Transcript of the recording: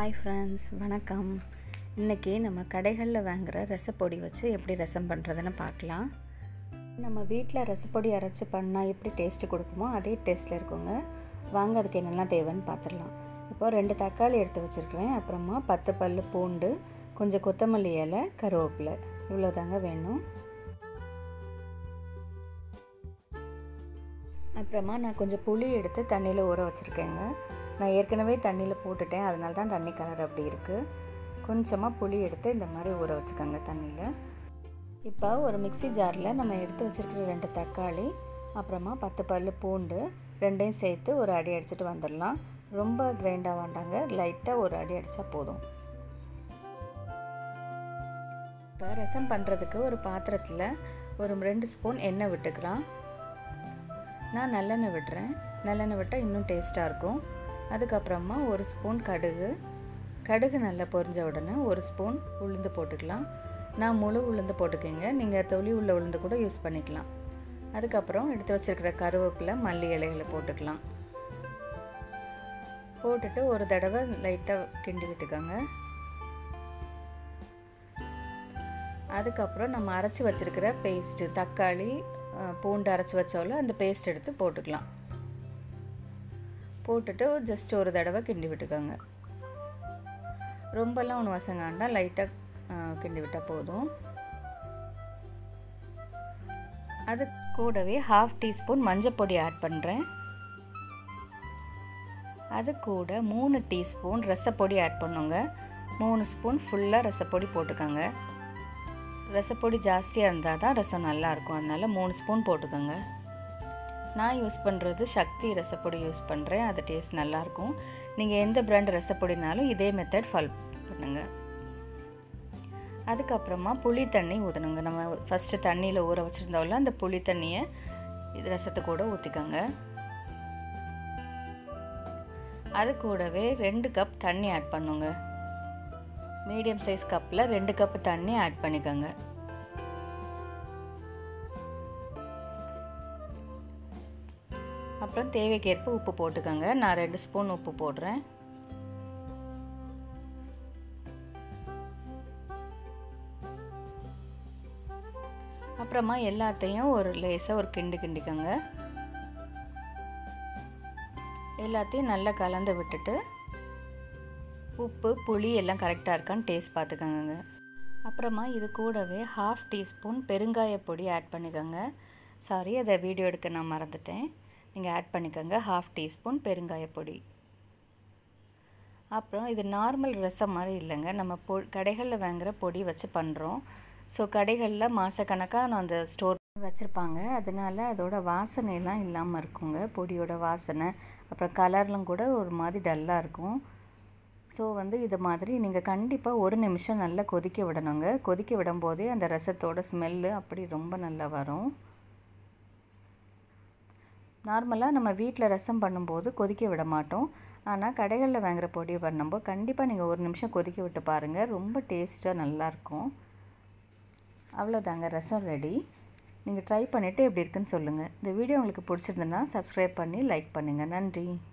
hi friends வணக்கம் இன்றைக்கி நம்ம கடைகளில் வாங்குகிற ரசப்பொடி வச்சு எப்படி ரசம் பண்ணுறதுன்னு பார்க்கலாம் நம்ம வீட்டில் ரசப்பொடி அரைச்சி பண்ணால் எப்படி டேஸ்ட்டு கொடுக்குமோ அதே டேஸ்ட்டில் இருக்குங்க வாங்க அதுக்கு என்னெல்லாம் தேவைன்னு பார்த்துடலாம் இப்போ ரெண்டு தக்காளி எடுத்து வச்சுருக்கிறேன் அப்புறமா பத்து பல் பூண்டு கொஞ்சம் கொத்தமல்லி இலை கருவேப்பிலை இவ்வளோ தாங்க வேணும் அப்புறமா நான் கொஞ்சம் புளி எடுத்து தண்ணியில் ஊற வச்சுருக்கேங்க நான் ஏற்கனவே தண்ணியில் போட்டுட்டேன் அதனால தான் தண்ணி கலர் அப்படி இருக்குது கொஞ்சமாக புளி எடுத்து இந்த மாதிரி ஊற வச்சுக்கோங்க தண்ணியில் இப்போ ஒரு மிக்சி ஜாரில் நம்ம எடுத்து வச்சுருக்கிற ரெண்டு தக்காளி அப்புறமா பத்து பல் பூண்டு ரெண்டையும் சேர்த்து ஒரு அடி அடிச்சுட்டு வந்துடலாம் ரொம்ப கிரைண்டாக வேண்டாங்க லைட்டாக ஒரு அடி அடித்தா போதும் இப்போ ரசம் பண்ணுறதுக்கு ஒரு பாத்திரத்தில் ஒரு ரெண்டு ஸ்பூன் எண்ணெய் விட்டுக்கலாம் நான் நல்லெண்ணெய் விடுறேன் நல்லெண்ணெய் விட்டால் இன்னும் டேஸ்ட்டாக இருக்கும் அதுக்கப்புறமா ஒரு ஸ்பூன் கடுகு கடுகு நல்லா பொரிஞ்ச உடனே ஒரு ஸ்பூன் உளுந்து போட்டுக்கலாம் நான் முழு உளுந்து போட்டுக்கோங்க நீங்கள் தொளி உள்ள உளுந்து கூட யூஸ் பண்ணிக்கலாம் அதுக்கப்புறம் எடுத்து வச்சுருக்கிற கருவேப்பிலை மல்லி இலைகளை போட்டுக்கலாம் போட்டுட்டு ஒரு தடவை லைட்டாக கிண்டி விட்டுக்கோங்க அதுக்கப்புறம் நம்ம அரைச்சி வச்சுருக்கிற பேஸ்ட்டு தக்காளி பூண்டு அரைச்சி வச்சோல அந்த பேஸ்ட் எடுத்து போட்டுக்கலாம் போட்டுட்டு ஜஸ்ட் ஒரு தடவை கிண்டி விட்டுக்கோங்க ரொம்பலாம் ஒன்று வசங்காண்டா லைட்டாக கிண்டி விட்டால் போதும் அது கூடவே ஹாஃப் டீஸ்பூன் மஞ்சள் பொடி ஆட் பண்ணுறேன் அது கூட மூணு டீஸ்பூன் ரசப்பொடி ஆட் பண்ணுங்க மூணு ஸ்பூன் ஃபுல்லாக ரசப்பொடி போட்டுக்கோங்க ரசப்பொடி ஜாஸ்தியாக இருந்தால் தான் ரசம் நல்லாயிருக்கும் அதனால் மூணு ஸ்பூன் போட்டுக்கோங்க நான் யூஸ் பண்ணுறது சக்தி ரசப்பொடி யூஸ் பண்ணுறேன் அது டேஸ்ட் நல்லாயிருக்கும் நீங்கள் எந்த பிராண்ட் ரசப்பொடினாலும் இதே மெத்தட் ஃபாலோ பண்ணுங்கள் அதுக்கப்புறமா புளி தண்ணி ஊற்றணுங்க நம்ம ஃபஸ்ட்டு தண்ணியில் ஊற வச்சுருந்தோம்ல அந்த புளி தண்ணியை இது ரசத்தை கூட ஊற்றிக்கோங்க அது கூடவே ரெண்டு கப் தண்ணி ஆட் பண்ணுங்க மீடியம் சைஸ் கப்பில் ரெண்டு கப்பு தண்ணி ஆட் பண்ணிக்கோங்க அப்புறம் தேவைக்கேற்ப உப்பு போட்டுக்கோங்க நான் ரெண்டு ஸ்பூன் உப்பு போடுறேன் அப்புறமா எல்லாத்தையும் ஒரு லேசாக ஒரு கிண்டு கிண்டிக்கோங்க எல்லாத்தையும் நல்லா கலந்து விட்டுட்டு உப்பு புளி எல்லாம் கரெக்டாக இருக்கான்னு டேஸ்ட் பார்த்துக்கோங்க அப்புறமா இது கூடவே ஹாஃப் டீஸ்பூன் பெருங்காய பொடி ஆட் பண்ணிக்கோங்க சாரி அதை வீடியோ எடுக்க நான் மறந்துட்டேன் நீங்கள் ஆட் பண்ணிக்கோங்க ஹாஃப் டீஸ்பூன் பெருங்காய பொடி அப்புறம் இது நார்மல் ரசம் மாதிரி இல்லைங்க நம்ம பொ கடைகளில் வாங்குகிற பொடி வச்சு பண்ணுறோம் ஸோ கடைகளில் மாதக்கணக்காக நான் அந்த ஸ்டோர் வச்சுருப்பாங்க அதனால் அதோட வாசனையெல்லாம் இல்லாமல் இருக்குங்க பொடியோட வாசனை அப்புறம் கலர்லாம் கூட ஒரு மாதிரி டல்லாக இருக்கும் ஸோ வந்து இது மாதிரி நீங்கள் கண்டிப்பாக ஒரு நிமிஷம் நல்லா கொதிக்க விடணுங்க கொதிக்க விடும்போதே அந்த ரசத்தோட ஸ்மெல்லு அப்படி ரொம்ப நல்லா வரும் நார்மலாக நம்ம வீட்டில் ரசம் பண்ணும்போது கொதிக்க விட மாட்டோம் ஆனால் கடைகளில் வாங்குகிற பொடி பண்ணும்போது கண்டிப்பாக நீங்கள் ஒரு நிமிஷம் கொதிக்க விட்டு பாருங்கள் ரொம்ப டேஸ்ட்டாக நல்லாயிருக்கும் அவ்வளோதாங்க ரசம் ரெடி நீங்கள் ட்ரை பண்ணிவிட்டு எப்படி இருக்குன்னு சொல்லுங்கள் இந்த வீடியோ உங்களுக்கு பிடிச்சிருந்துன்னா சப்ஸ்கிரைப் பண்ணி லைக் பண்ணுங்கள் நன்றி